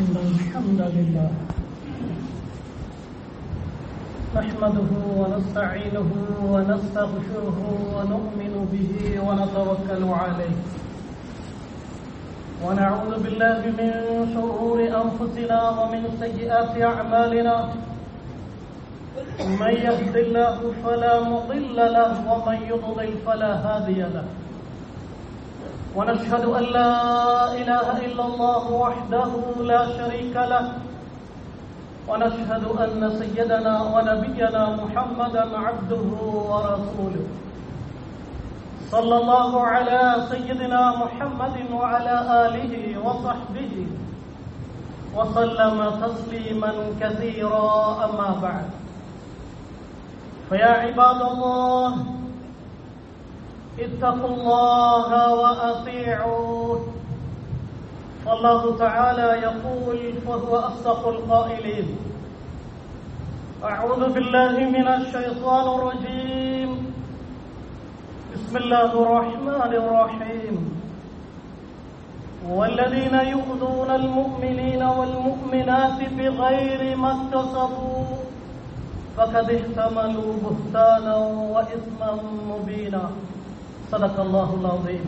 إن الحمد لله نحمده ونستعينه ونستغفره ونؤمن به ونتوكل عليه ونعوذ بالله من شرور أنفسنا ومن سيئات أعمالنا من يهد الله فلا مضل له ومن يضلل فلا هادي له ونشهد أن لا إله إلا الله وحده لا شريك له ونشهد أن سيدنا ونبينا محمدا عبده ورسوله صلى الله على سيدنا محمد وعلى آله وصحبه وسلم تسليما كثيرا أما بعد فيا عباد الله اتقوا الله وأطيعوه فالله تعالى يقول فهو أصدق القائلين أعوذ بالله من الشيطان الرجيم بسم الله الرحمن الرحيم والذين يؤذون المؤمنين والمؤمنات بغير ما اكتسبوا فقد احتملوا بهتانا وإثما مبينا صدق الله العظيم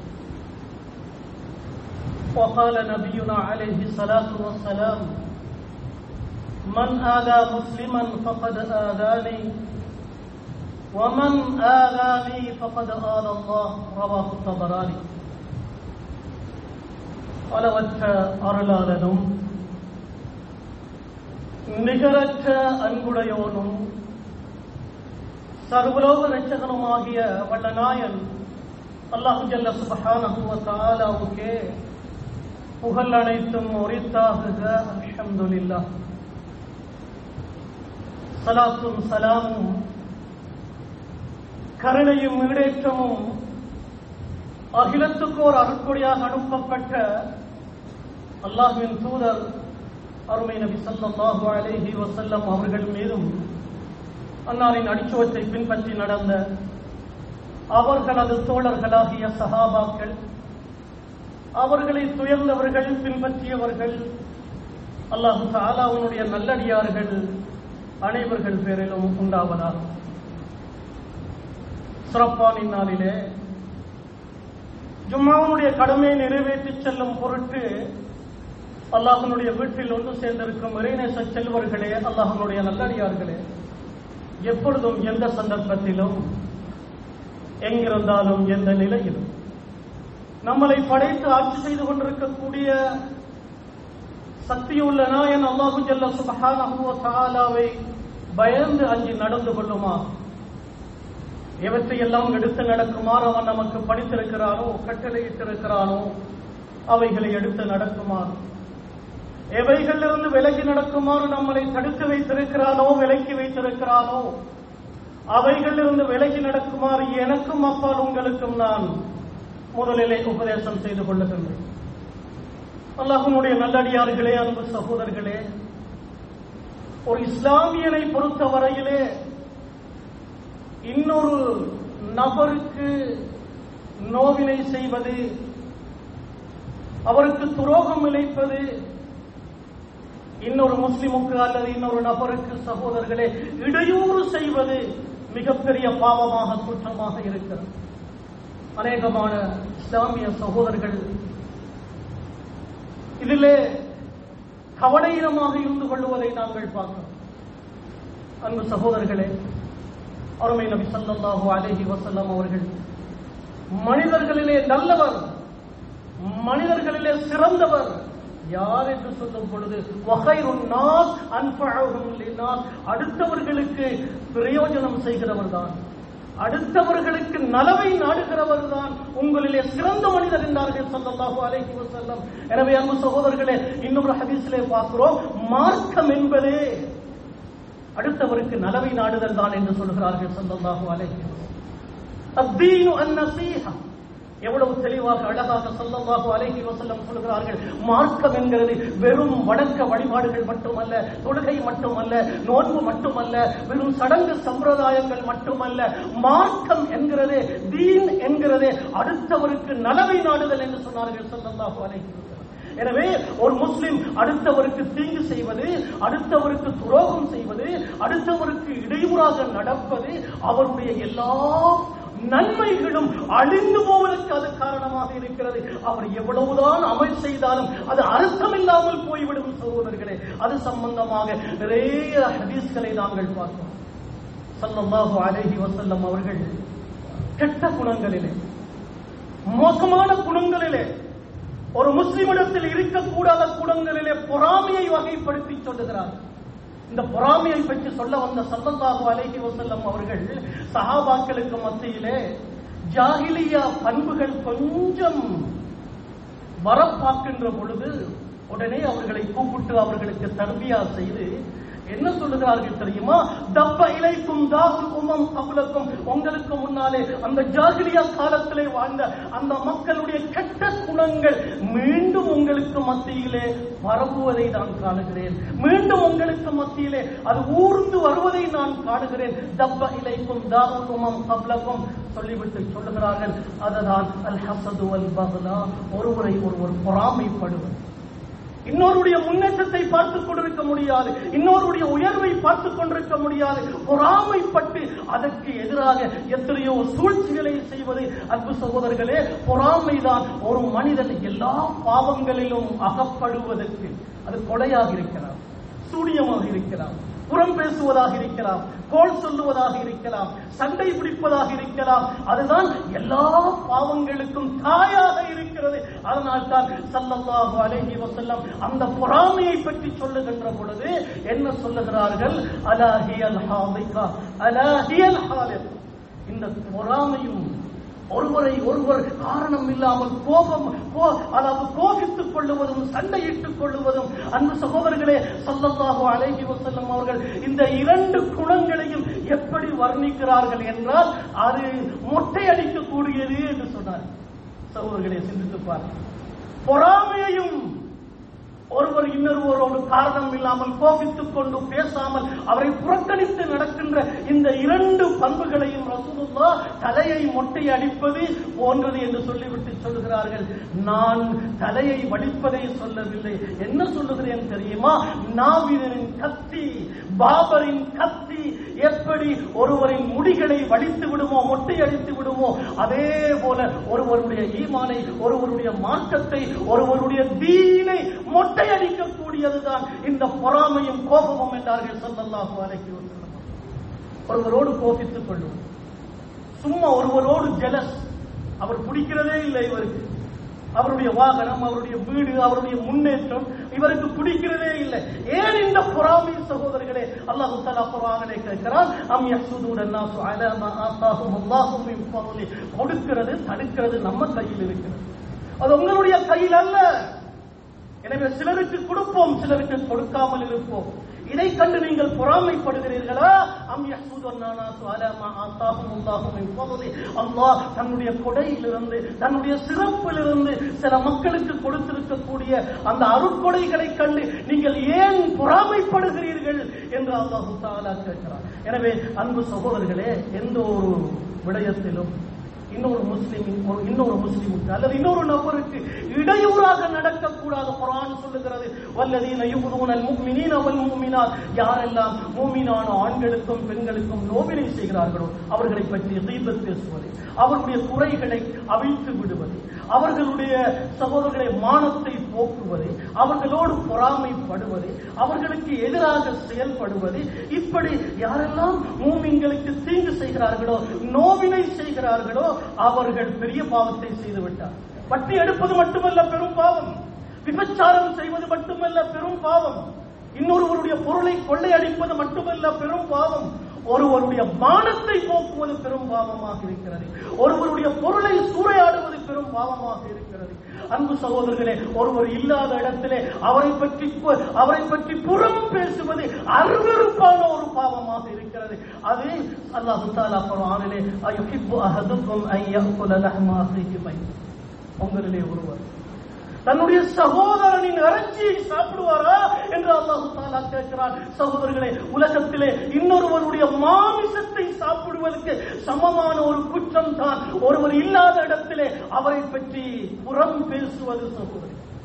وقال نبينا عليه الصلاة والسلام من آذى مسلما فقد آذاني ومن آذاني فقد آذى الله رواه الطبراني அளவற்ற அருளாளனும் நிகரற்ற அன்புடையோனும் சர்வலோக ரட்சகனுமாகிய வல்லநாயன் அல்லாஹு ஜல்ல சுபஹானஹு வ தஆலாவுக்கே புகழ் அனைத்தும் உரித்தாகுக அல்ஹம்துலில்லாஹ் சலாத்தும் சலாமும் கருணையும் ஈடேற்றமும் அகிலத்துக்கோர் அருட்கொடியாக அனுப்பப்பட்ட அல்லாஹ்வின் தூதர் அருமை நபி ஸல்லல்லாஹு அலைஹி வஸல்லம் அவர்கள் மீதும் அன்னாரின் அடிச்சுவத்தை பின்பற்றி நடந்த அவர்களது தோழர்களாகிய சஹாபாக்கள் அவர்களை துயர்ந்தவர்கள் பின்பற்றியவர்கள் அல்லாஹு தாலாவுடைய நல்லடியார்கள் அனைவர்கள் பேரிலும் உண்டாவதால் சிறப்பானின் நாளிலே ஜும்மாவுடைய கடமையை நிறைவேற்றி செல்லும் பொருட்டு அல்லாஹனுடைய வீட்டில் ஒன்று சேர்ந்திருக்கும் இறைநேச செல்வர்களே அல்லாஹனுடைய நல்லடியார்களே எப்பொழுதும் எந்த சந்தர்ப்பத்திலும் எங்கிருந்தாலும் எந்த நிலையிலும் நம்மளை படைத்து ஆட்சி செய்து கொண்டிருக்கக்கூடிய சக்தியுள்ள நாயன் அல்லாஹு ஜல்ல சுபஹானஹு தஆலாவை பயந்து அஞ்சி நடந்து கொள்ளுமா எவற்றையெல்லாம் எடுத்து நடக்குமாறு அவன் நமக்கு படித்திருக்கிறானோ கட்டளையிட்டிருக்கிறானோ அவைகளை எடுத்து நடக்குமாறு எவைகளிலிருந்து விலகி நடக்குமாறு நம்மளை தடுத்து வைத்திருக்கிறானோ விலக்கி வைத்திருக்கிறானோ அவைகளிலிருந்து விலகி நடக்குமாறு எனக்கும் அப்பால் உங்களுக்கும் நான் முதலிலே உபதேசம் செய்து கொள்ளுகின்றேன் அல்லாஹனுடைய நல்லடியார்களே அன்பு சகோதரர்களே ஒரு இஸ்லாமியனை பொறுத்த வரையிலே இன்னொரு நபருக்கு நோவினை செய்வது அவருக்கு துரோகம் இழைப்பது இன்னொரு முஸ்லிமுக்கு அல்லது இன்னொரு நபருக்கு சகோதரர்களே இடையூறு செய்வது மிகப்பெரிய பாவமாக குற்றமாக இருக்கிறது அநேகமான இஸ்லாமிய சகோதரர்கள் இதிலே கவலையினமாக இருந்து கொள்வதை நாங்கள் பார்க்கிறோம் அன்பு சகோதரர்களே அருமை நபி சல்லாஹூ அலேஹி வசல்லம் அவர்கள் மனிதர்களிலே நல்லவர் மனிதர்களிலே சிறந்தவர் யார் என்று சொல்லும் பொழுது அடுத்தவர்களுக்கு பிரயோஜனம் செய்கிறவர் தான் அடுத்தவர்களுக்கு நலவை நாடுகிறவர் தான் உங்களிலே சிறந்த மனிதர் என்றார்கள் சல்லல்லாஹு அலைஹி வஸல்லம் எனவே அன்பு சகோதரர்களே இன்னொரு ஹதீஸிலே பார்க்கிறோம் மார்க்கம் என்பதே அடுத்தவருக்கு நலவை நாடுதல் தான் என்று சொல்கிறார்கள் சல்லல்லாஹு அலைஹி வஸல்லம் அத்தீனு அந்நசீஹா எவ்வளவு தெளிவாக அழகாக சொல்லல்லாஹு அலைஹி வஸல்லம் சொல்கிறார்கள் மார்க்கம் என்கிறது வெறும் வணக்க வழிபாடுகள் மட்டுமல்ல தொழுகை மட்டுமல்ல நோன்பு மட்டுமல்ல வெறும் சடங்கு சம்பிரதாயங்கள் மட்டுமல்ல மார்க்கம் என்கிறதே தீன் என்கிறதே அடுத்தவருக்கு நலவை நாடுதல் என்று சொன்னார்கள் சொல்லல்லாஹு அலைஹி வஸல்லம் எனவே ஒரு முஸ்லிம் அடுத்தவருக்கு தீங்கு செய்வது அடுத்தவருக்கு துரோகம் செய்வது அடுத்தவருக்கு இடையூறாக நடப்பது அவருடைய எல்லா நன்மைகளும் அழிந்து போவதற்கு அது காரணமாக இருக்கிறது அவர் எவ்வளவுதான் அமல் செய்தாலும் அது அர்த்தமில்லாமல் போய்விடும் சகோதரர்களே அது சம்பந்தமாக நிறைய ஹதீஸ்களை நாங்கள் பார்த்தோம் ஸல்லல்லாஹு அலைஹி வஸல்லம் அவர்கள் கெட்ட குணங்களிலே மோசமான குணங்களிலே ஒரு முஸ்லிமிடத்தில் இருக்கக்கூடாத குணங்களிலே பொறாமையை வகைப்படுத்தி சொல்லுகிறார் இந்த பொறாமையை பற்றி சொல்ல வந்த சல்லல்லாஹு அலைஹி வஸல்லம் அவர்கள் சஹாபாக்களுக்கு மத்தியிலே ஜாகிலியா பண்புகள் கொஞ்சம் வரப்பாக்கின்ற பொழுது உடனே அவர்களை கூப்பிட்டு அவர்களுக்கு தர்பியா செய்து என்ன சொல்லுகிறார்கள் தெரியுமா தப்ப இலைக்கும் தாகுல் உமம் கபுலக்கும் உங்களுக்கு முன்னாலே அந்த ஜாகிலியா காலத்திலே வாழ்ந்த அந்த மக்களுடைய கெட்ட குணங்கள் மீண்டும் உங்களுக்கு மத்தியிலே பரவுவதை நான் காணுகிறேன் மீண்டும் உங்களுக்கு மத்தியிலே அது ஊர்ந்து வருவதை நான் காணுகிறேன் தப்ப இலைக்கும் தாகுல் உமம் கபுலக்கும் சொல்லிவிட்டு சொல்லுகிறார்கள் அதுதான் அல் ஹசது அல் பஹ்லா ஒருவரை ஒருவர் பொறாமைப்படுவது இன்னொருடைய முன்னேற்றத்தை பார்த்துக் கொண்டிருக்க முடியாது இன்னொருடைய உயர்வை பார்த்துக் கொண்டிருக்க முடியாது பொறாமைப்பட்டு அதற்கு எதிராக எத்தனையோ சூழ்ச்சிகளை செய்வது அன்பு சகோதரர்களே பொறாமைதான் ஒரு மனிதன் எல்லா பாவங்களிலும் அகப்படுவதற்கு அது கொலையாக இருக்கலாம் சூனியமாக இருக்கலாம் புறம் பேசுவதாக இருக்கலாம் கோல் சொல்லுவதாக இருக்கலாம் சண்டை பிடிப்பதாக இருக்கலாம் அதுதான் எல்லா பாவங்களுக்கும் தாயாக இருக்கிறது அதனால் தான் சல்லல்லாஹு அலைஹி வஸல்லம் அந்த பொறாமையை பற்றி சொல்லுகின்ற பொழுது என்ன சொல்லுகிறார்கள் அலாஹியல் ஹாலிகா அலாஹியல் ஹாலிக் இந்த பொறாமையும் ஒருவரை ஒருவர் காரணம் இல்லாமல் கோபம் கோ- அதாவது கோபித்துக் கொள்ளுவதும் சண்டையிட்டுக் கொள்ளுவதும் அன்பு சகோதரர்களே சல்லல்லாஹு அலைஹி வஸல்லம் அவர்கள் இந்த இரண்டு குணங்களையும் எப்படி வர்ணிக்கிறார்கள் என்றால் அது மொட்டை அடிக்கக்கூடியது என்று சொன்னார் சகோதரர்களே சிந்தித்து பாருங்கள் பொறாமையையும் ஒருவர் இன்னொருவரோடு காரணம் இல்லாமல் கோபித்துக் கொண்டு பேசாமல் அவரை புறக்கணித்து நடக்கின்ற இந்த இரண்டு பண்புகளையும் ரசூலுல்லா தலையை மொட்டை அடிப்பது போன்றது என்று சொல்லிவிட்டு சொல்லுகிறார்கள் நான் தலையை வடிப்பதை சொல்லவில்லை என்ன சொல்லுகிறேன் தெரியுமா நாவிதனின் கத்தி பாபரின் கத்தி எப்படி ஒருவரின் முடிகளை வடித்து விடுமோ மொட்டை அடித்து விடுமோ அதே போல ஒருவருடைய ஈமானை ஒருவருடைய மார்க்கத்தை ஒருவருடைய தீனை மொட்டை அடிக்கக்கூடியதுதான் இந்த பொறாமையும் கோபமும் என்றார்கள் ஸல்லல்லாஹு அலைஹி வஸல்லம் ஒருவரோடு கோபித்துக் கொள்ளும் சும்மா ஒருவரோடு ஜெலஸ் அவர் பிடிக்கிறதே இல்லை இவருக்கு அவருடைய வாகனம் அவருடைய வீடு அவருடைய முன்னேற்றம் இவருக்கு பிடிக்கிறதே இல்லை ஏன் இந்த பொறாமை சகோதரர்களே அல்லாஹு தஆலா குர்ஆனிலே கேட்கிறான் அம் யஹ்சுதூன الناس على ما آتاهم الله من فضله கொடுக்கிறது தடுக்கிறது நம்ம கையில் இருக்கிறது அது உங்களுடைய கையில் அல்ல எனவே சிலருக்கு கொடுப்போம் சிலருக்கு கொடுக்காமல் இருப்போம் இதை கண்டு நீங்கள் பொறாமைப்படுகிறீர்களா அம் யஹ்சுதுன்னானாசு அலா மா ஆத்தாஹுமுல்லாஹு மின் ஃபضலி அல்லாஹ் தன்னுடைய கொடையிலிருந்து தன்னுடைய சிறப்பிலிருந்து சில மக்களுக்கு கொடுத்திருக்கக்கூடிய அந்த அருட்கொடைகளை கண்டு நீங்கள் ஏன் பொறாமைப்படுகிறீர்கள் என்று அல்லாஹு தஆலா கேட்கிறார் எனவே அன்பு சகோதரர்களே எந்த ஒரு விடயத்திலும் இன்னொரு முஸ்லிமின் ஒரு இன்னொரு முஸ்லிமுக்கு அல்லது இன்னொரு நபருக்கு இடையூறாக நடக்கக்கூடாது குர்ஆன் சொல்லுகிறது வல்லதீன யுஹ்தூனல் முஃமினீன வல் முஃமினாத் யாரெல்லாம் மூமினான ஆண்களுக்கும் பெண்களுக்கும் நோவினை செய்கிறார்களோ அவர்களை பற்றி கீபத் பேசுவது அவர்களுடைய குறைகளை அவிழ்த்து விடுவது அவர்களுடைய சகோதரர்களை மானத்தை போக்குவது அவர்களோடு பொறாமைப்படுவது அவர்களுக்கு எதிராக செயல்படுவது இப்படி யாரெல்லாம் மூமின்களுக்கு தீங்கு செய்கிறார்களோ நோவினை செய்கிறார்களோ அவர்கள் பெரிய பாவத்தை செய்து விட்டார் வட்டி எடுப்பது மட்டுமல்ல பெரும் பாவம் விபச்சாரம் செய்வது மட்டுமல்ல பெரும் பாவம் இன்னொருவருடைய பொருளை கொள்ளையடிப்பது மட்டுமல்ல பெரும் பாவம் ஒருவருடைய மானத்தை போக்குவது பெரும் பாவமாக இருக்கிறது ஒருவருடைய பொருளை சூறையாடுவது பெரும் பாவமாக இருக்கிறது அன்பு சகோதரர்களே ஒருவர் இல்லாத இடத்திலே அவரை பற்றி பு- அவரை பற்றி புறம் பேசுவது அருவருப்பான ஒரு பாவமாக இருக்கிறது அது அல்லாஹு தாலா குர்ஆனிலே அயுஹிப்பு அஹதுக்கும் அன் யஅகுல லஹ்ம அஹீஹி மைத் உங்களிலே ஒருவர் தன்னுடைய சகோதரனின் இறைச்சியை சாப்பிடுவாரா என்று அல்லாஹு தாலா கேட்கிறார் சகோதரர்களே உலகத்திலே இன்னொருவருடைய மாமிசத்தை சாப்பிடுவதற்கு சமமான ஒரு குற்றம் தான் ஒருவர் இல்லாத இடத்திலே அவரை பற்றி புறம் பேசுவது சகோதரி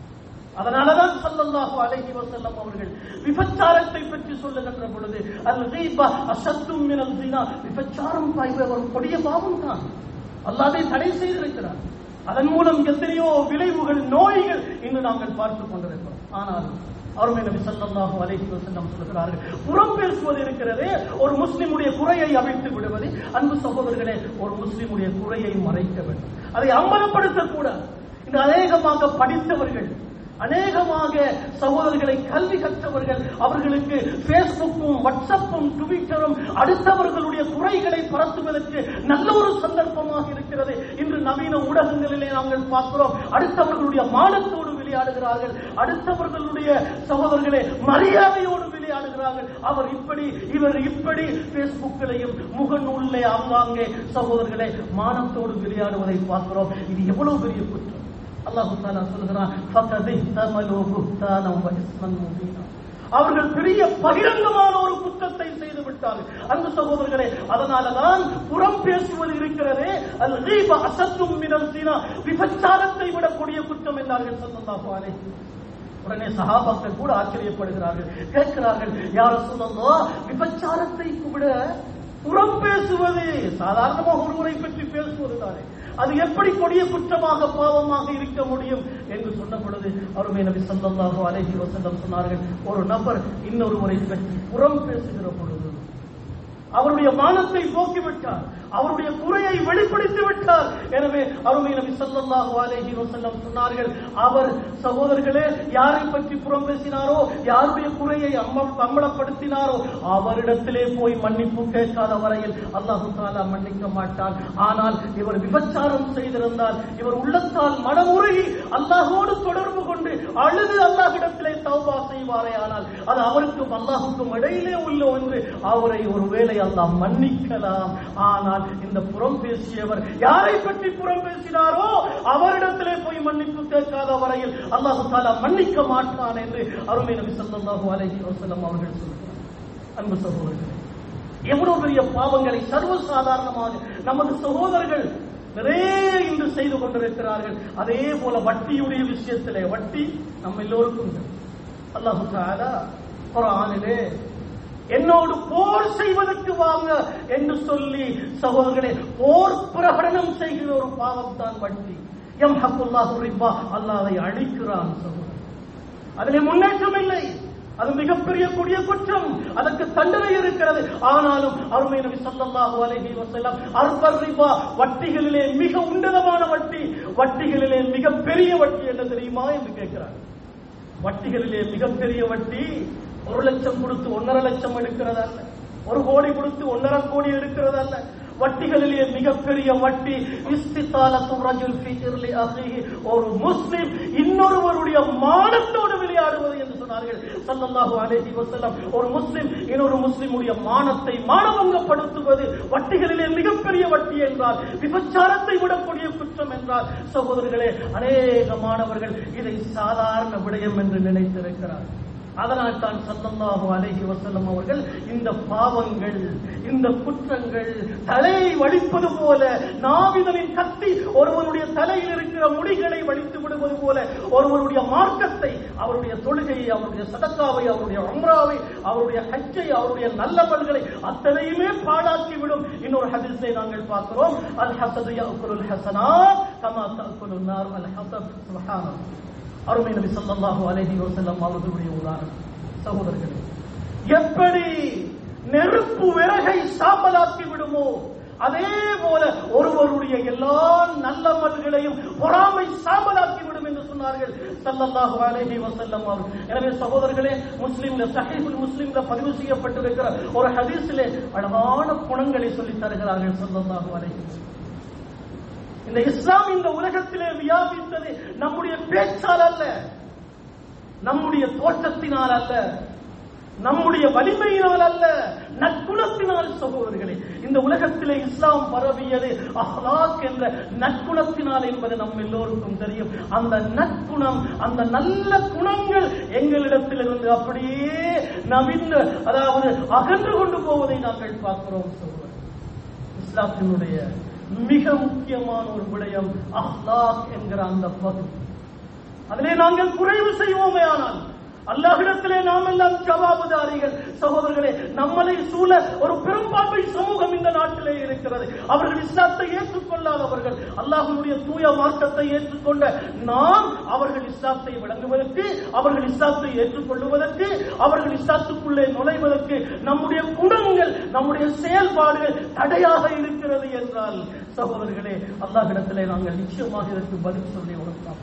அதனாலதான் ஸல்லல்லாஹு அலைஹி வஸல்லம் அவர்கள் விபச்சாரத்தை பற்றி சொல்லுகின்ற பொழுது அல் கீபா அஷத்தும் மினல் ஸினா விபச்சாரம் பாய்வ ஒரு கொடிய பாவம் தான் அல்லாஹ்வே தடை செய்திருக்கிறார் அதன் மூலம் எத்தனையோ விளைவுகள் நோய்கள் இன்று நாங்கள் பார்த்துக் கொண்டிருக்கிறோம் ஆனால் அருமை நபி ஸல்லல்லாஹு அலைஹி வஸல்லம் சொல்கிறார்கள் புறம் பேசுவது இருக்கிறதே ஒரு முஸ்லிமுடைய குறையை அவிழ்த்து விடுவது அன்பு சகோதரர்களே ஒரு முஸ்லிமுடைய குறையை மறைக்க வேண்டும் அதை அம்பலப்படுத்தக் கூடாது இந்த அநேகமாக படித்தவர்கள் அநேகமாக சகோதரர்களை கல்வி கற்றவர்கள் அவர்களுக்கு பேஸ்புக்கும் வாட்ஸ்அப்பும் ட்விட்டரும் அடுத்தவர்களுடைய குறைகளை பரத்துவதற்கு நல்ல ஒரு சந்தர்ப்பமாக இருக்கிறது இன்று நவீன ஊடகங்களிலே நாங்கள் பார்க்கிறோம் அடுத்தவர்களுடைய மானத்தோடு விளையாடுகிறார்கள் அடுத்தவர்களுடைய சகோதரர்களே மரியாதையோடு விளையாடுகிறார்கள் அவர் இப்படி இவர் இப்படி பேஸ்புக்கிலையும் முகநூலிலே ஆங்காங்கே சகோதரர்களே மானத்தோடு விளையாடுவதை பார்க்கிறோம் இது எவ்வளவு பெரிய குற்றம் அல்லாஹு தாலா சொல்கிறான் "ஃபகதிஹ்தமலு புஹ்தானம் வ இஸ்மன் முபீனா." அவர்கள் பெரிய பகிரங்கமான ஒரு குற்றத்தை செய்து விட்டார்கள் அந்த சகோதரர்களே அதனாலதான் புறம் பேசுவது இருக்கிறதே அது ரீப அசத்தும் மினல் சீனா விபச்சாரத்தை விடக்கூடிய குற்றம் என்றார்கள் ஸல்லல்லாஹு அலைஹி உடனே சஹாபாக்கள் கூட ஆச்சரியப்படுகிறார்கள் கேட்கிறார்கள் யார சொல்லலாம் விபச்சாரத்தை விட புறம் பேசுவது சாதாரணமாக ஒருவரை பற்றி பேசுவது தானே அது எப்படி கொடிய குற்றமாக பாவமாக இருக்க முடியும் என்று சொன்ன பொழுது அருமை நபி ஸல்லல்லாஹு அலைஹி வஸல்லம் சொன்னார்கள் ஒரு நபர் இன்னொருவரை பற்றி புறம் பேசுகிற பொழுது அவருடைய மானத்தை போக்கிவிட்டார் அவருடைய குறையை வெளிப்படுத்தி விட்டார் எனவே அருமை நபி ஸல்லல்லாஹு அலைஹி வஸல்லம் சொன்னார்கள் அவர் சகோதரர்களே யாரை பற்றி புறம் பேசினாரோ யாருடைய குறையை அம்ம- அம்பலப்படுத்தினாரோ அவரிடத்திலே போய் மன்னிப்பு கேட்காத வரையில் அல்லாஹு தாலா மன்னிக்க மாட்டான் ஆனால் இவர் விபச்சாரம் செய்திருந்தால் இவர் உள்ளத்தால் மனமுருகி அல்லாஹோடு தொடர்பு கொண்டு அழுது அல்லாஹ்விடத்திலே தௌபா செய்வாரே ஆனால் அது அவருக்கும் அல்லாஹுக்கும் இடையிலே உள்ள ஒன்று அவரை ஒருவேளை அல்லாஹ் மன்னிக்கலாம் ஆனால் இந்த புறம் பேசியவர் யாரை பற்றி புறம் பேசினாரோ அவரிடத்திலே போய் மன்னிப்பு கேட்காத வரையில் அல்லாஹு தாலா மன்னிக்க மாட்டான் என்று அருமை நபி ஸல்லல்லாஹு அலைஹி வஸல்லம் அவர்கள் சொல்கிறார் அன்பு சகோதரர்களே எவ்வளவு பெரிய பாவங்களை சர்வசாதாரணமாக நமது சகோதரர்கள் நிறைய இன்று செய்து கொண்டிருக்கிறார்கள் அதே போல வட்டியுடைய விஷயத்திலே வட்டி நம்ம எல்லோருக்கும் தெரியும். அல்லாஹு தஆலா குர்ஆனிலே என்னோடு போர் செய்வதற்கு வாங்க என்று சொல்லி சகோதரர்களே போர் பிரகடனம் செய்கிற ஒரு பாவம் தான் வட்டி எம் ஹக்குல்லாஹு ரிபா அல்லாஹ் அதை அழிக்கிறான் சகோதரர் அதிலே முன்னேற்றம் இல்லை அது மிகப்பெரிய கொடிய குற்றம் அதற்கு தண்டனை இருக்கிறது ஆனாலும் அருமை நபி ஸல்லல்லாஹு அலைஹி வஸல்லம் அர்பர் ரிபா வட்டிகளிலே மிக உன்னதமான வட்டி வட்டிகளிலே மிக பெரிய வட்டி என்ன தெரியுமா என்று கேட்கிறார் வட்டிகளிலே மிகப்பெரிய வட்டி ஒரு லட்சம் கொடுத்து ஒன்னரை லட்சம் எடுக்கிறது அல்ல ஒரு கோடி கொடுத்து ஒன்னரை கோடி எடுக்கிறது அல்ல வட்டிகளிலே மிகப்பெரிய வட்டி இஸ்தித்தாலத்து ரஜுல் ஃபீ இர்லி அஹீஹி ஒரு முஸ்லிம் இன்னொருவருடைய மானத்தோடு விளையாடுவது என்று சொன்னார்கள் ஸல்லல்லாஹு அலைஹி வஸல்லம் ஒரு முஸ்லிம் இன்னொரு முஸ்லிமுடைய மானத்தை மானபங்கப்படுத்துவது வட்டிகளிலே மிகப்பெரிய வட்டி என்றால் விபச்சாரத்தை விடக்கூடிய குற்றம் என்றால் சகோதரர்களே அநேக மாணவர்கள் இதை சாதாரண விடயம் என்று நினைத்திருக்கிறார் அதனால் தான் சல்லல்லாஹு அலைஹி வஸல்லம் அவர்கள் இந்த பாவங்கள் இந்த குற்றங்கள் தலையை வலிப்பது போல நாவிதனின் கத்தி ஒருவனுடைய தலையில் இருக்கிற முடிகளை வலித்து விடுவது போல ஒருவருடைய மார்க்கத்தை அவருடைய தொழுகையை அவருடைய சதக்காவை அவருடைய உம்ராவை அவருடைய ஹஜ்ஜை அவருடைய நல்லவல்களை அத்தனையுமே பாழாக்கி விடும் இன்னொரு ஹதீஸை நாங்கள் பார்க்கிறோம் அல் ஹசது யஅக்குலுல் ஹஸனாத் கமா தஅக்குலுன் நார் அல் ஹசத் சுப்ஹானல்லாஹ் அருமை நபி ஸல்லல்லாஹு அலைஹி வஸல்லம் அவர்களுடைய உதாரணம் சகோதரர்களே எப்படி நெருப்பு விறகை சாம்பலாக்கி விடுமோ அதே போல ஒருவருடைய எல்லா நல்லமல்களையும் பொறாமை சாம்பலாக்கி விடும் என்று சொன்னார்கள் ஸல்லல்லாஹு அலைஹி வஸல்லம் அவர்கள் எனவே சகோதரர்களே முஸ்லிம்ல சஹீஹுல் முஸ்லிம்ல பதிவு செய்யப்பட்டிருக்கிற ஒரு ஹதீஸிலே அழகான குணங்களை சொல்லித் தருகிறார்கள் ஸல்லல்லாஹு அலைஹி வஸல்லம் இந்த இஸ்லாம் இந்த உலகத்திலே வியாபித்தது நம்முடைய பேச்சால் அல்ல நம்முடைய தோற்றத்தினால் அல்ல நம்முடைய வலிமையினால் அல்ல நற்குணத்தினால் சகோதரர்களே இந்த உலகத்திலே இஸ்லாம் பரவியது அஹ்லாக் என்ற நற்குணத்தினால் என்பது நம் எல்லோருக்கும் தெரியும் அந்த நற்குணம் அந்த நல்ல குணங்கள் எங்களிடத்திலிருந்து அப்படியே நவீன அதாவது அகன்று கொண்டு போவதை நாங்கள் பார்க்கிறோம் சகோதரர் இஸ்லாத்தினுடைய மிக முக்கியமான ஒரு விடயம் அஹ்லாக் என்கிற அந்த பகுதி அதிலே நாங்கள் குறைவு செய்வோமே ஆனால் அல்லாஹ்விடத்திலே நாம் எல்லாம் ஜவாபுதாரிகள் சகோதரர்களே நம்மளை சூழ ஒரு பெரும்பான்மை சமூகம் இந்த நாட்டிலே இருக்கிறது அவர்கள் இஸ்லாத்தை ஏற்றுக்கொள்ளாதவர்கள் அல்லாஹ்வுடைய தூய மார்க்கத்தை ஏற்றுக்கொண்ட நாம் அவர்கள் இஸ்லாத்தை விளங்குவதற்கு அவர்கள் இஸ்லாத்தை ஏற்றுக்கொள்ளுவதற்கு அவர்கள் இஸ்லாத்துக்குள்ளே நுழைவதற்கு நம்முடைய குணங்கள் நம்முடைய செயல்பாடுகள் தடையாக இருக்கிறது என்றால் சகோதரர்களே அல்லாஹ்விடத்திலே நாங்கள் நிச்சயமாக இதற்கு பதில் சொல்லி வளர்த்தோம்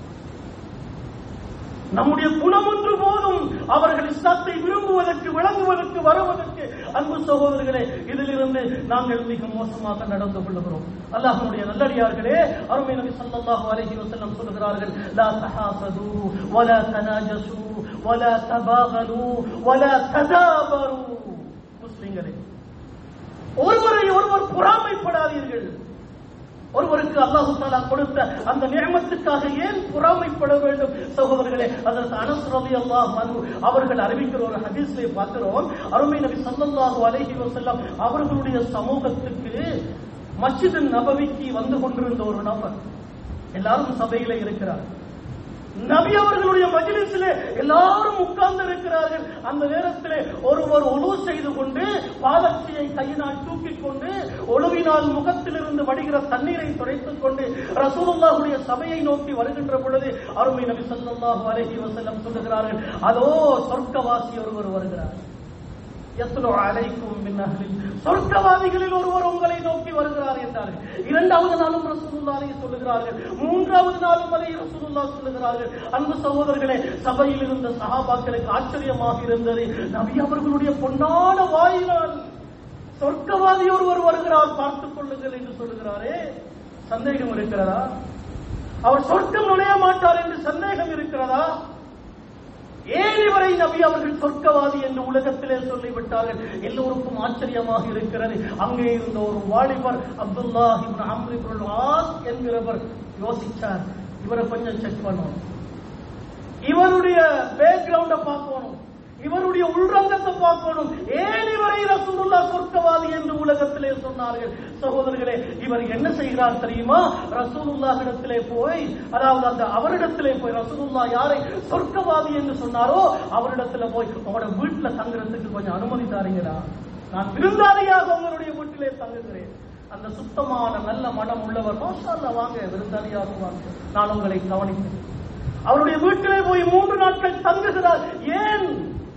நம்முடைய குணம் ஒன்று போதும் அவர்கள் இஸ்லாத்தை விரும்புவதற்கு விளங்குவதற்கு வருவதற்கு அன்பு சகோதரர்களே இதிலிருந்து நாங்கள் மிக மோசமாக நடந்து கொள்ளுகிறோம் அல்லாஹ்வுடைய நல்லடியார்களே அருமை நபி ஸல்லல்லாஹு அலைஹி வஸல்லம் சொல்கிறார்கள் லா தஹாசது வலா தனாஜசு வலா தபாகலு வலா ததாபரு முஸ்லிம்களே ஒருவரை ஒருவர் பொறாமைப்படாதீர்கள் ஒருவருக்கு அல்லாஹு தாலா கொடுத்த அந்த நியமத்துக்காக ஏன் பொறாமைப்பட வேண்டும் சகோதரர்களே அதற்கு அனஸ் ரலி அல்லாஹ் அவர்கள் அறிவிக்கிற ஒரு ஹதீஸ்ல பார்க்கிறோம் அருமை நபி ஸல்லல்லாஹு அலைஹி வஸல்லம் அவர்களுடைய சமூகத்துக்கு மஸ்ஜித் நபவிக்கு வந்து கொண்டிருந்த ஒரு நபர் எல்லாரும் சபையில இருக்கிறார் நபி அவர்களுடைய மஜிலிஸிலே எல்லாரும் உட்கார்ந்து இருக்கிறார்கள் அந்த நேரத்திலே ஒருவர் ஒழு செய்து கொண்டு பாதச்சியை கையினால் தூக்கிக் கொண்டு ஒழுவினால் முகத்திலிருந்து வடிகிற தண்ணீரை துடைத்துக் கொண்டு ரசூலுல்லாஹுடைய சபையை நோக்கி வருகின்ற பொழுது அருமை நபி ஸல்லல்லாஹு அலைஹி வஸல்லம் சொல்லுகிறார்கள் அதோ சொர்க்கவாசி ஒருவர் வருகிறார் யத்லு அலைக்கும் மின் அஹ்லில் சொர்க்கவாதிகளில் ஒருவர் உங்களை நோக்கி வருகிறார் என்றார்கள் இரண்டாவது நாளும் ரசூலுல்லாஹி சொல்லுகிறார்கள் மூன்றாவது நாளும் அதை ரசூலுல்லாஹ் சொல்லுகிறார்கள் அன்பு சகோதரர்களே சபையில் இருந்த சஹாபாக்களுக்கு ஆச்சரியமாக இருந்தது நபி அவர்களுடைய பொன்னான வாயினால் சொர்க்கவாதி ஒருவர் வருகிறார் பார்த்துக் கொள்ளுங்கள் என்று சொல்லுகிறாரே சந்தேகம் இருக்கிறதா அவர் சொர்க்கம் நுழைய மாட்டார் என்று சந்தேகம் இருக்கிறதா ஏன் இவரை நபி அவர்கள் சொர்க்கவாதி என்று உலகத்திலே சொல்லிவிட்டார்கள் எல்லோருக்கும் ஆச்சரியமாக இருக்கிறது அங்கே இருந்த ஒரு வாலிபர் Abdullah ibn Amr ibn As என்கிறவர் யோசிச்சார் இவரை கொஞ்சம் செக் பண்ணணும் இவருடைய பேக்ரவுண்ட பார்க்கணும் இவருடைய உள்ரங்கத்தை பார்க்கணும் ஏன் இவரை ரசூலுல்லா சொர்க்கவாதி என்று உலகத்திலே சொன்னார்கள் சகோதரர்களே இவர் என்ன செய்கிறார் தெரியுமா ரசூலுல்லாஹிடத்திலே போய் அதாவது அந்த அவரிடத்திலே போய் ரசூலுல்லா யாரை சொர்க்கவாதி என்று சொன்னாரோ அவரிடத்துல போய் உங்களோட வீட்டுல தங்குறதுக்கு கொஞ்சம் அனுமதி தாரீங்களா நான் விருந்தாளியாக உங்களுடைய வீட்டிலே தங்குகிறேன் அந்த சுத்தமான நல்ல மனம் உள்ளவர் மாஷா அல்லாஹ் வாங்க விருந்தாளியாக வாங்க நான் உங்களை கவனிக்கிறேன் அவருடைய வீட்டிலே போய் மூன்று நாட்கள் தங்குகிறார் ஏன்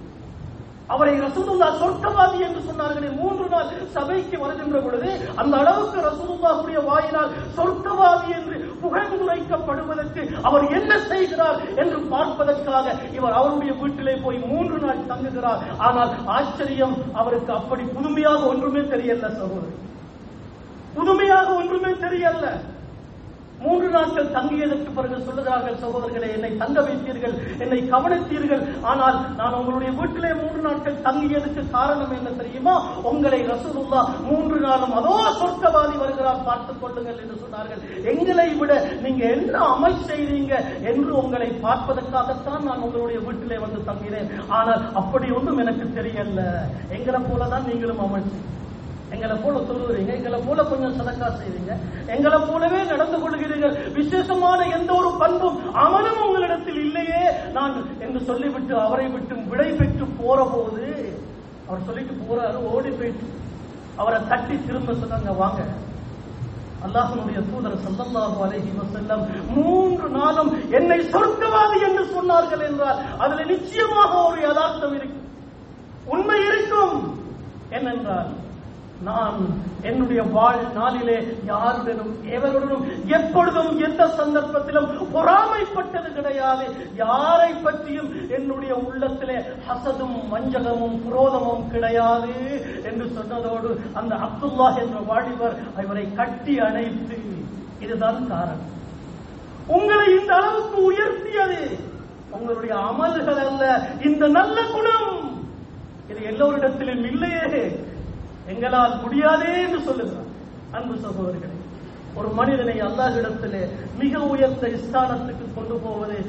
அவரை ரசூலுல்லா சொர்க்கவாதி என்று சொன்னார்களே மூன்று நாள் சபைக்கு வருகின்ற பொழுது அந்த அளவுக்கு ரசூலுல்லாஹுடைய வாயினால் சொர்க்கவாதி என்று புகழ்ந்துரைக்கப்படுவதற்கு அவர் என்ன செய்கிறார் என்று பார்ப்பதற்காக இவர் அவருடைய வீட்டிலே போய் மூன்று நாள் தங்குகிறார் ஆனால் ஆச்சரியம் அவருக்கு அப்படி புதுமையாக ஒன்றுமே தெரியல சகோதரி புதுமையாக ஒன்றுமே தெரியல மூன்று நாட்கள் தங்கியதற்கு பிறகு சொல்லுகிறார்கள் சகோதரர்களே என்னை தங்க வைத்தீர்கள் என்னை கவனித்தீர்கள் ஆனால் நான் உங்களுடைய வீட்டிலே மூன்று நாட்கள் தங்கியதுக்கு காரணம் என்ன தெரியுமா உங்களை ரசூலுல்லா மூன்று நாளும் அதோ சொர்க்கவாதி வருகிறார் பார்த்துக் கொள்ளுங்கள் என்று சொன்னார்கள் எங்களை விட நீங்க என்ன அமல் செய்றீங்க என்று உங்களை பார்ப்பதற்காகத்தான் நான் உங்களுடைய வீட்டிலே வந்து தங்கினேன் ஆனால் அப்படி ஒன்றும் எனக்கு தெரியல எங்களை போலதான் நீங்களும் அமல் செய்யுங்க எங்களை போல தொழுகிறீங்க எங்களை போல கொஞ்சம் சதக்கா செய்றீங்க எங்களை போலவே நடந்து கொள்கிறீர்கள் விசேஷமான எந்த ஒரு பண்பும் அமலும் உங்களிடத்தில் இல்லையே நான் என்று சொல்லிவிட்டு அவரை விட்டு விடை பெற்று போற போது அவர் சொல்லிட்டு போறாரு ஓடி போயிட்டு அவரை தட்டி திரும்ப சொன்னாங்க வாங்க அல்லாஹனுடைய தூதர் சல்லல்லாஹு அலைஹி வஸல்லம் மூன்று நாளும் என்னை சொர்க்கவாதி என்று சொன்னார்கள் என்றால் அதுல நிச்சயமாக ஒரு யதார்த்தம் இருக்கும் உண்மை இருக்கும் என்னென்றால் நான் என்னுடைய வாழ் நாளிலே யாருடனும் எவருடனும் எப்பொழுதும் எந்த சந்தர்ப்பத்திலும் பொறாமைப்பட்டது கிடையாது யாரை பற்றியும் என்னுடைய உள்ளத்திலே ஹசதும் வஞ்சகமும் குரோதமும் கிடையாது என்று சொன்னதோடு அந்த அப்துல்லா என்ற வாலிபர் இவரை கட்டி அணைத்து இதுதான் காரணம் உங்களை இந்த அளவுக்கு உயர்த்தியது உங்களுடைய அமல்கள் அல்ல இந்த நல்ல குணம் இது எல்லோரிடத்திலும் இல்லையே எங்களால் முடியாதே என்று சொல்லுகிறார் அன்பு சகோதரர்களே ஒரு மனிதனை அல்லாஹ்விடத்திலே மிக உயர்ந்த ஸ்தானத்துக்கு கொண்டு போவது இந்த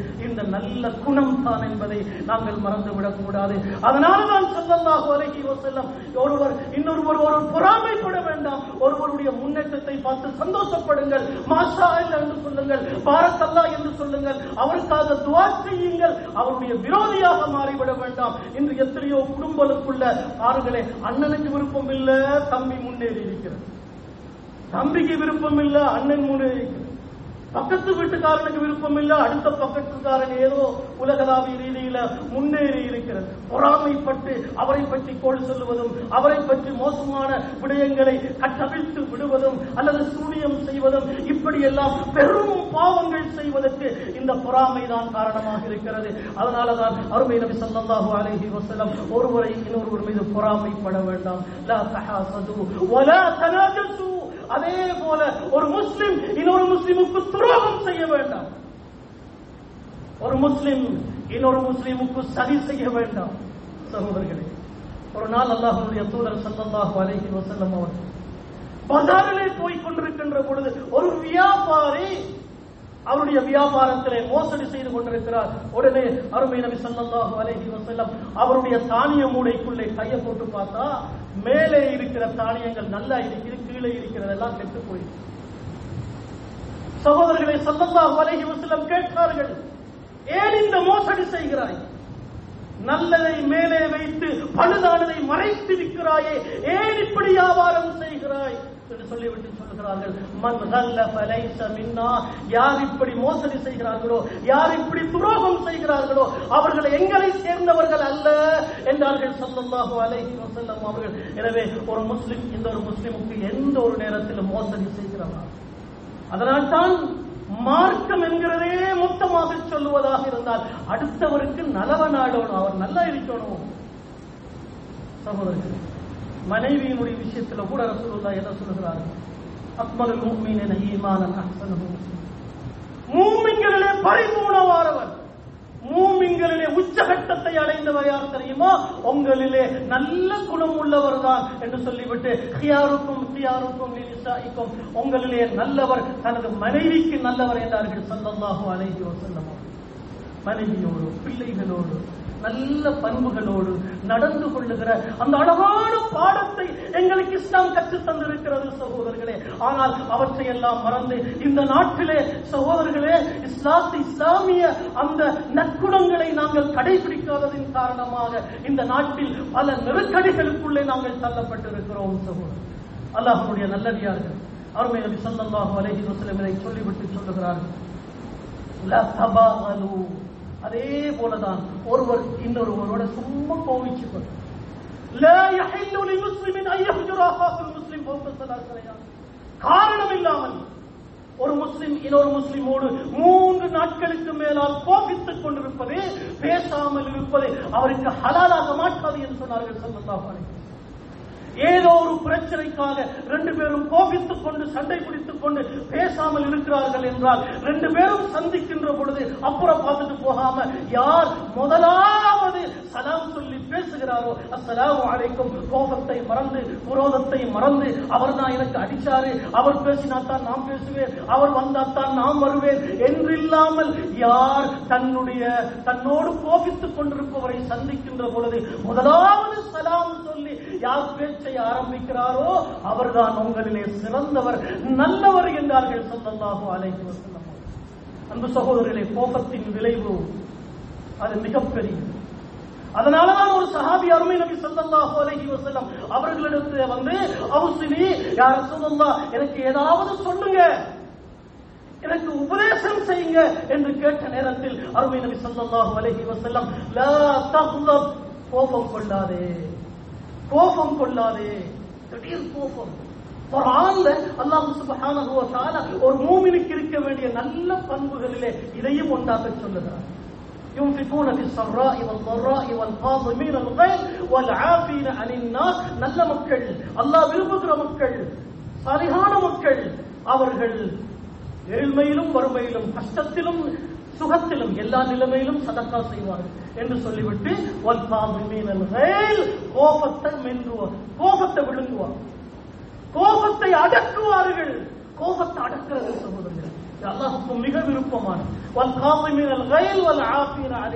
நல்ல குணம் தான் என்பதை நாங்கள் மறந்துவிடக் கூடாது அதனாலதான் ஸல்லல்லாஹு அலைஹி வஸல்லம் ஒருவர் இன்னொருவர் ஒரு பொறாமைப்பட வேண்டாம் ஒருவருடைய முன்னேற்றத்தை பார்த்து சந்தோஷப்படுங்கள் மாஷா அல்லாஹ் என்று சொல்லுங்கள் பாரக்கல்லா என்று சொல்லுங்கள் அவருக்காக துஆ செய்யுங்கள் அவருடைய விரோதியாக மாறிவிட வேண்டாம் இன்று எத்தனையோ குடும்பங்களுக்குள்ள பாருங்களே அண்ணனுக்கு விருப்பம் இல்ல தம்பி முன்னேறி இருக்கிறது தம்பிக்கு விருப்பம் இல்ல அண்ணன் முன்னேறி இருக்கிறது பக்கத்து வீட்டுக்காரனுக்கு விருப்பம் இல்ல அடுத்த பக்கத்துக்காரன் ஏதோ உலகளாவிய ரீதியில முன்னேறி இருக்கிறது பொறாமைப்பட்டு அவரை பற்றி கோல் சொல்லுவதும் அவரை பற்றி மோசமான விடயங்களை கட்டவிழ்த்து விடுவதும் அல்லது சூனியம் செய்வதும் இப்படி எல்லாம் பெரும் பாவங்கள் செய்வதற்கு இந்த பொறாமை தான் காரணமாக இருக்கிறது அதனாலதான் அருமை நபி ஸல்லல்லாஹு அலைஹி வஸல்லம் ஒருவரை இன்னொருவர் மீது பொறாமைப்பட வேண்டாம் லா தஹாசது வலா தனாஜசு அதே போல ஒரு முஸ்லிம் இன்னொரு முஸ்லிமுக்கு துரோகம் செய்ய வேண்டாம் ஒரு முஸ்லிம் இன்னொரு முஸ்லிமுக்கு சதி செய்ய வேண்டாம் சகோதரர்களே ஒரு நாள் அல்லாஹ்வுடைய தூதர் ஸல்லல்லாஹு அலைஹி வஸல்லம் அவர்கள் பஜாரிலே போய் கொண்டிருக்கின்ற பொழுது ஒரு வியாபாரி அவருடைய வியாபாரத்திலே மோசடி செய்து கொண்டிருக்கிறார் உடனே அருமை நபி ஸல்லல்லாஹு அலைஹி வஸல்லம் அவருடைய தானிய மூடைக்குள்ளே கையை போட்டு பார்த்தா மேலே இருக்கிற தானியங்கள் நல்லா இருக்குது கீழே இருக்கிறதெல்லாம் கெட்டு போயிடுச்சு சகோதரர்களை ஸல்லல்லாஹு அலைஹி வஸல்லம் கேட்டார்கள் ஏன் இந்த மோசடி செய்கிறாய் நல்லதை மேலே வைத்து பழுதானதை மறைத்து விற்கிறாயே ஏன் இப்படி வியாபாரம் செய்கிறாய் என்று சொல்லிவிட்டு சொல்லுகிறார்கள் மன் கல்ல ஃபலைஸ மின்னா யார் இப்படி மோசடி செய்கிறார்களோ யார் இப்படி துரோகம் செய்கிறார்களோ அவர்கள் எங்களை சேர்ந்தவர்கள் அல்ல என்றார்கள் ஸல்லல்லாஹு அலைஹி வஸல்லம் அவர்கள் எனவே ஒரு முஸ்லிம் இந்த ஒரு முஸ்லிமுக்கு எந்த ஒரு நேரத்திலும் மோசடி செய்கிறாரா அதனால்தான் மார்க்கம் என்கிறதே மொத்தமாக சொல்லுவதாக இருந்தால் அடுத்தவருக்கு நலவ நாடணும் அவர் நல்லா இருக்கணும் சகோதரர்கள் மனைவியினுடைய விஷயத்துல கூட ரசூலுல்லாஹ் என்ன சொல்லுகிறார்கள் அக்மலுல் முஃமினீன ஈமானன் அஹ்ஸனுஹு மூமின்களிலே பரிபூர்ணமானவர் மூமின்களிலே உச்சகட்டத்தை அடைந்தவர் யார் தெரியுமா உங்களிலே நல்ல குணம் உள்ளவர் தான் என்று சொல்லிவிட்டு ஹியாருக்கும் ஹியாருக்கும் நிசாயிக்கும் உங்களிலே நல்லவர் தனது மனைவிக்கு நல்லவர் என்றார்கள் ஸல்லல்லாஹு அலைஹி வஸல்லம் மனைவியோடு பிள்ளைகளோடு நல்ல பண்புகளோடு நடந்து கொள்ளுகிற அந்த அழகான பாடத்தை எங்களுக்கு இஸ்லாம் கற்றுத் தந்திருக்கிறது சகோதரர்களே ஆனால் அவற்றை எல்லாம் மறந்து இந்த நாட்டிலே சகோதரர்களே இஸ்லாத்து இஸ்லாமிய அந்த நற்குணங்களை நாங்கள் கடைபிடிக்காததின் காரணமாக இந்த நாட்டில் பல நெருக்கடிகளுக்குள்ளே நாங்கள் தள்ளப்பட்டிருக்கிறோம் சகோதரர் அல்லாஹ்வுடைய நல்லடியார்கள் அருமை நபி ஸல்லல்லாஹு அலைஹி வஸல்லம் இதை சொல்லிவிட்டு சொல்லுகிறார்கள் லா தபாகலு அதே போலதான் ஒருவர் இன்னொருவரோட சும்மா கோவிச்சுக்கொண்டு لا يحل لمسلم ان يهجر اخاه المسلم فوق ثلاث ليال காரணம் இல்லாமல் ஒரு முஸ்லிம் இன்னொரு முஸ்லிமோடு மூன்று நாட்களுக்கு மேலால் கோபித்துக் கொண்டிருப்பது பேசாமல் இருப்பது அவருக்கு ஹலாலாக மாட்டாது என்று சொன்னார்கள் ஸல்லல்லாஹு அலைஹி வஸல்லம். ஏதோ ஒரு பிரச்சனைக்காக ரெண்டு பேரும் கோபித்துக் கொண்டு சண்டை பிடித்துக் கொண்டு பேசாமல் இருக்கிறார்கள் என்றால் ரெண்டு பேரும் சந்திக்கின்ற பொழுது அப்புறம் பார்த்துட்டு போகாம யார் முதலாவது சலாம் சொல்லி பேசுகிறாரோ அஸ்ஸலாமு அலைக்கும் கோபத்தை மறந்து குரோதத்தை மறந்து அவர் தான் எனக்கு அடிச்சாரு அவர் பேசினா தான் நான் பேசுவேன் அவர் வந்தா தான் நான் வருவேன் என்றில்லாமல் யார் தன்னுடைய தன்னோடு கோபித்துக் கொண்டிருப்பவரை சந்திக்கின்ற பொழுது முதலாவது சலாம் சொல்லி யார் பேச்சை ஆரம்பிக்கிறாரோ அவர்தான் உங்களிலே சிறந்தவர் நல்லவர் என்றார்கள் ஸல்லல்லாஹு அலைஹி வஸல்லம் அன்பு சகோதரர்களே கோபத்தின் விளைவு அது மிகப்பெரியது அதனாலதான் ஒரு சஹாபி அருமை நபி ஸல்லல்லாஹு அலைஹி வஸல்லம் அவர்களிடத்துல வந்து அவுசினி யா ரசூலுல்லாஹ் எனக்கு ஏதாவது சொல்லுங்க எனக்கு உபதேசம் செய்யுங்க என்று கேட்ட நேரத்தில் அருமை நபி ஸல்லல்லாஹு அலைஹி வஸல்லம் லா தக்லப் கோபம் கொள்ளாதே கோபம் கொள்ளாதே திடீர் கோபம் குர்ஆன்ல அல்லாஹ் சுப்ஹானஹு வ தஆலா ஒரு மூமினுக்கு இருக்க வேண்டிய நல்ல பண்புகளிலே இதையும் ஒன்றாக சொல்லுகிறார் ينفقون في السراء والضراء والقاظمين الغيظ والعافين عن الناس நல்ல மக்கள் அல்லாஹ் விரும்புகிற மக்கள் சாலிகான மக்கள் அவர்கள் ஏழ்மையிலும் வறுமையிலும் கஷ்டத்திலும் சுகத்திலும் எல்லா நிலைமையிலும் சதக்கா செய்வார்கள் என்று சொல்லிவிட்டு ஒன் பாபிமீனல் கைல் கோபத்தை மென்றுவார் கோபத்தை விழுங்குவார் கோபத்தை அடக்குவார்கள் கோபத்தை அடக்கிறது சகோதரர்கள் இது அல்லாஹுக்கு மிக விருப்பமான வல் காமினல் கைல் வல்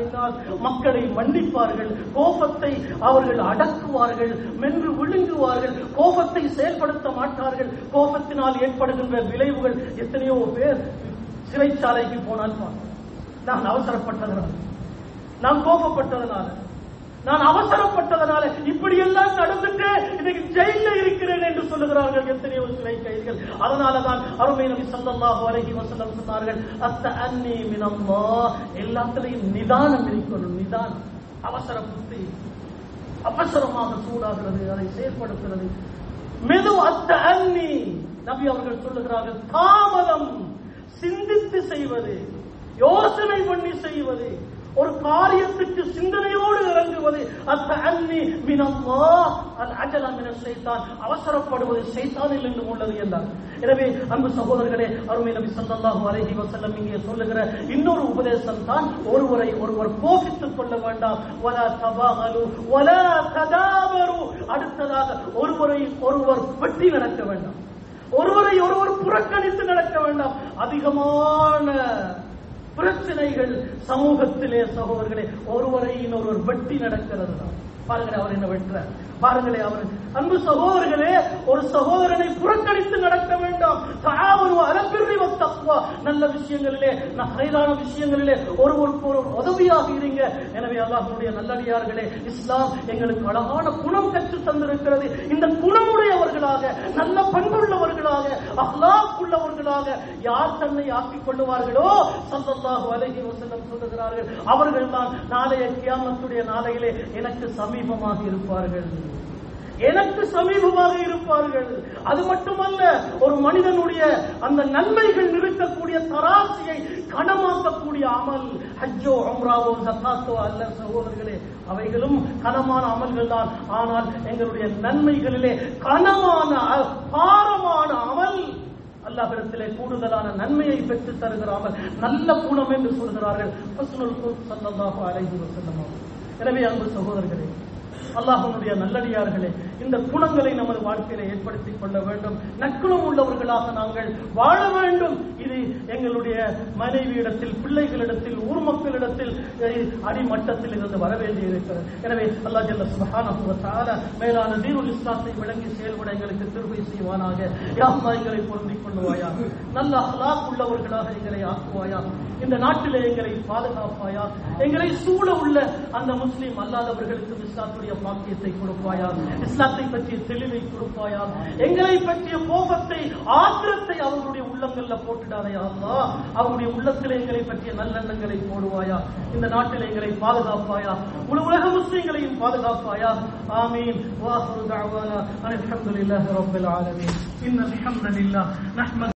அடைந்தால் மக்களை மன்னிப்பார்கள் கோபத்தை அவர்கள் அடக்குவார்கள் மென்று விழுங்குவார்கள் கோபத்தை செயல்படுத்த மாட்டார்கள் கோபத்தினால் ஏற்படுகின்ற விளைவுகள் எத்தனையோ பேர் சிறைச்சாலைக்கு போனால் பார்க்கிறோம். நான் அவசரப்பட்டதனால் நான் கோபப்பட்டதனால நான் அவசரப்பட்டதனால இப்படி எல்லாம் நடந்துட்டு இன்னைக்கு ஜெயில இருக்கிறேன் என்று சொல்லுகிறார்கள் எத்தனையோ சிறை கைதிகள் அதனாலதான் அருமை நபி ஸல்லல்லாஹு அலைஹி வஸல்லம் சொன்னார்கள் அத்த அன்னி மினல்லாஹ் எல்லாத்துலயும் நிதானம் இருக்கணும் நிதானம் அவசர புத்தி அவசரமாக சூடாகிறது அதை செயல்படுத்துகிறது மெது அத்த அன்னி நபி அவர்கள் சொல்லுகிறார்கள் தாமதம் சிந்தித்து செய்வது யோசனை பண்ணி செய்வது ஒரு காரியத்துக்கு சிந்தனையோடு இறங்குவது அத்த அன்னி மினல்லா அல் அஜல மின ஷைத்தான் அவசரப்படுவது ஷைத்தானில் நின்று உள்ளது என்றார் எனவே அன்பு சகோதரர்களே அருமை நபி ஸல்லல்லாஹு அலைஹி வஸல்லம் இங்கே சொல்லுகிற இன்னொரு உபதேசம் தான் ஒருவரை ஒருவர் கோபித்துக் கொள்ள வேண்டாம் வலா தபாகலு வலா ததாபரு அடுத்ததாக ஒருவரை ஒருவர் வெட்டி நடக்க வேண்டாம் ஒருவரை ஒருவர் புறக்கணித்து நடக்க வேண்டாம் அதிகமான பிரச்சனைகள் சமூகத்திலே சகோதரர்களே ஒருவரை இன்னொருவர் வெட்டி நடக்கிறது தான் பாருங்களே அவர் என்ன வெட்டுறார் பாருங்களே அவர் அன்பு சகோதரர்களே ஒரு சகோதரனை புறக்கணித்து நடக்க வேண்டாம் தாவரு அலப்பிரி தக்குவா நல்ல விஷயங்களிலே ஹைரான விஷயங்களிலே ஒருவருக்கு ஒரு உதவியாக இருங்க எனவே அல்லாஹ்வுடைய நல்லடியார்களே இஸ்லாம் எங்களுக்கு அழகான குணம் கற்று தந்திருக்கிறது இந்த குணமுடையவர்களாக நல்ல பண்புள்ளவர்களாக அஹ்லாக் உள்ளவர்களாக யார் தன்னை ஆக்கிக் கொள்ளுவார்களோ சல்லல்லாஹு அலைஹி வஸல்லம் சொல்லுகிறார்கள் அவர்கள் தான் நாளைய கியாமத்துடைய நாளையிலே எனக்கு சமீபமாக இருப்பார்கள் எனக்கு சமீபமாக இருப்பார்கள் அது மட்டுமல்ல ஒரு மனிதனுடைய அந்த நன்மைகள் நிறுத்தக்கூடிய தராசியை கனமாக்கக்கூடிய அமல் ஹஜ்ஜோ அம்ராவோ ஜக்காத்தோ அல்ல சகோதரர்களே அவைகளும் கனமான அமல்கள் தான் ஆனால் எங்களுடைய நன்மைகளிலே கனமான அ- பாரமான அமல் அல்லாஹிடத்திலே கூடுதலான நன்மையை பெற்று தருகிற அமல் நல்ல குணம் என்று சொல்கிறார்கள் ஹஸ்னுல் குல்க் ஸல்லல்லாஹு அலைஹி வஸல்லம் அவர்கள். எனவே அன்பு சகோதரர்களே அல்லாஹ்வுடைய நல்லடியார்களே இந்த குணங்களை நமது வாழ்க்கையில ஏற்படுத்திக் கொள்ள வேண்டும் நற்குணம் உள்ளவர்களாக நாங்கள் வாழ வேண்டும் இது எங்களுடைய மனைவியிடத்தில் பிள்ளைகளிடத்தில் ஊர் மக்களிடத்தில் அஹ், அடிமட்டத்தில் இருந்து வர வேண்டியிருக்கிறது எனவே அல்லாஹ் ஜல்ல சுப்ஹானஹு வ தஆலா மேலான தீனுல் இஸ்லாத்தை விளங்கி செயல்பட எங்களுக்கு திருவை செய்வானாக யா அல்லாஹ் எங்களை பொருந்திக் கொள்வாயா நல்ல அஹ்லாக் உள்ளவர்களாக எங்களை ஆக்குவாயா இந்த நாட்டிலே எங்களை பாதுகாப்பாயா எங்களை சூழ உள்ள அந்த முஸ்லிம் அல்லாதவர்களுக்கு இஸ்லாத்துடைய பாக்கியத்தை கொடுப்பாயா இஸ்லாத்தை பற்றிய தெளிவை கொடுப்பாயா எங்களை பற்றிய கோபத்தை ஆத்திரத்தை அவர்களுடைய உள்ளங்கள்ல போட்டுடாதே அல்லா அவருடைய உள்ளத்திலே எங்களை பற்றிய நல்லெண்ணங்களை போடுவாயா இந்த நாட்டில் எங்களை பாதுகாப்பாயா முழு உலக முஸ்லிம்களையும் பாதுகாப்பாயா ஆமீன் வாஹரு தஅவானா அல்ஹம்துலில்லாஹி ரப்பில் ஆலமீன் இன்னல் ஹம்தலில்லாஹ் நஹ்மது